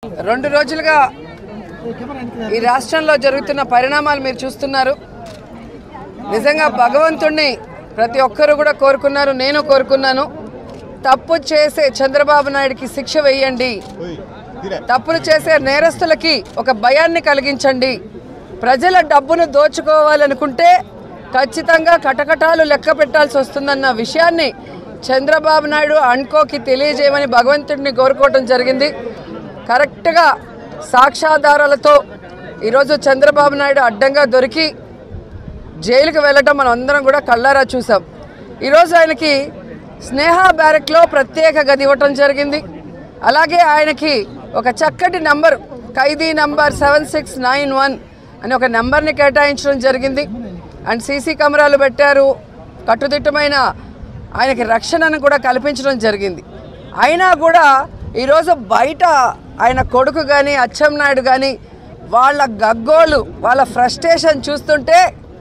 రెండు రోజులుగా ఈ రాష్ట్రంలో జరుగుతున్న పరిణామాలు మీరు చూస్తున్నారు నిజంగా భగవంతుణ్ణి ప్రతి ఒక్కరూ కూడా కోరుకున్నారు నేను కోరుకున్నాను తప్పు చేసే చంద్రబాబు నాయుడికి శిక్ష వేయండి తప్పులు చేసే నేరస్తులకి ఒక భయాన్ని కలిగించండి ప్రజల డబ్బును దోచుకోవాలనుకుంటే ఖచ్చితంగా కటకటాలు లెక్క పెట్టాల్సి వస్తుందన్న విషయాన్ని చంద్రబాబు నాయుడు అన్కోకి తెలియజేయమని భగవంతుడిని కోరుకోవటం జరిగింది కరెక్ట్గా సాక్ష్యాధారాలతో ఈరోజు చంద్రబాబు నాయుడు అడ్డంగా దొరికి జైలుకి వెళ్ళటం మనం అందరం కూడా కళ్ళారా చూసాం ఈరోజు ఆయనకి స్నేహ బ్యారెక్లో ప్రత్యేక గది ఇవ్వటం జరిగింది అలాగే ఆయనకి ఒక చక్కటి నంబర్ ఖైదీ number seven six nine one అని ఒక నెంబర్ని కేటాయించడం జరిగింది అండ్ సీసీ కెమెరాలు పెట్టారు కట్టుదిట్టమైన ఆయనకి రక్షణను కూడా కల్పించడం జరిగింది అయినా కూడా ఈరోజు బయట ఆయన కొడుకు కానీ అచ్చెన్నాయుడు కానీ వాళ్ళ గగ్గోలు వాళ్ళ ఫ్రస్ట్రేషన్ చూస్తుంటే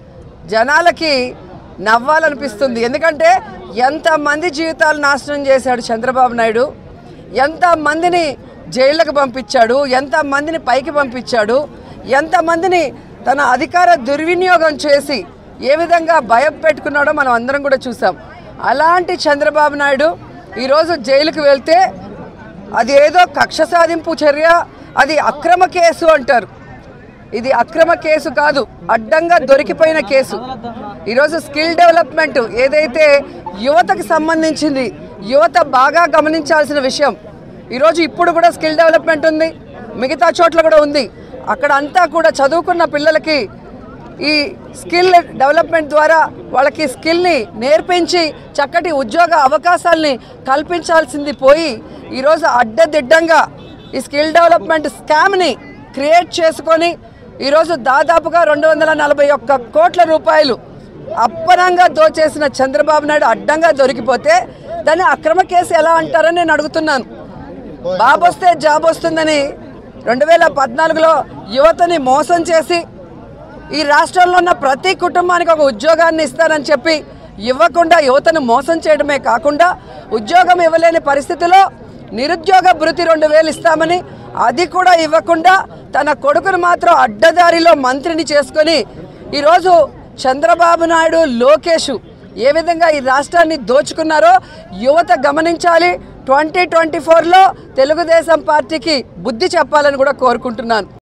జనాలకి నవ్వాలనిపిస్తుంది ఎందుకంటే ఎంతమంది జీవితాలు నాశనం చేశాడు చంద్రబాబు నాయుడు ఎంతమందిని జైళ్ళకు పంపించాడు ఎంతమందిని పైకి పంపించాడు ఎంతమందిని తన అధికార దుర్వినియోగం చేసి ఏ విధంగా భయం పెట్టుకున్నాడో మనం అందరం కూడా చూసాం అలాంటి చంద్రబాబు నాయుడు ఈరోజు జైలుకు వెళ్తే అది ఏదో కక్ష సాధింపు చర్య అది అక్రమ కేసు అంటారు ఇది అక్రమ కేసు కాదు అడ్డంగా దొరికిపోయిన కేసు ఈరోజు స్కిల్ డెవలప్మెంట్ ఏదైతే యువతకు సంబంధించింది యువత బాగా గమనించాల్సిన విషయం ఈరోజు ఇప్పుడు కూడా స్కిల్ డెవలప్మెంట్ ఉంది మిగతా చోట్ల కూడా ఉంది అక్కడ అంతా కూడా చదువుకున్న పిల్లలకి ఈ స్కిల్ డెవలప్మెంట్ ద్వారా వాళ్ళకి స్కిల్ని నేర్పించి చక్కటి ఉద్యోగ అవకాశాలని కల్పించాల్సింది పోయి ఈరోజు అడ్డదిడ్డంగా ఈ స్కిల్ డెవలప్మెంట్ స్కామ్ని క్రియేట్ చేసుకొని ఈరోజు దాదాపుగా రెండు వందల నలభై ఒక్క కోట్ల రూపాయలు అప్పనంగా దోచేసిన చంద్రబాబు నాయుడు అడ్డంగా దొరికిపోతే దాన్ని అక్రమ కేసు ఎలా అంటారని నేను అడుగుతున్నాను బాబు వస్తే జాబ్ వస్తుందని రెండు వేల పద్నాలుగులో యువతని మోసం చేసి ఈ రాష్ట్రంలో ఉన్న ప్రతి కుటుంబానికి ఒక ఉద్యోగాన్ని ఇస్తానని చెప్పి ఇవ్వకుండా యువతను మోసం చేయడమే కాకుండా ఉద్యోగం ఇవ్వలేని పరిస్థితిలో నిరుద్యోగ భృతి రెండు వేలు ఇస్తామని అది కూడా ఇవ్వకుండా తన కొడుకును మాత్రం అడ్డదారిలో మంత్రిని చేసుకొని ఈరోజు చంద్రబాబు నాయుడు లోకేష్ ఏ విధంగా ఈ రాష్ట్రాన్ని దోచుకున్నారో యువత గమనించాలి ట్వంటీ ట్వంటీ ఫోర్లో తెలుగుదేశం పార్టీకి బుద్ధి చెప్పాలని కూడా కోరుకుంటున్నాను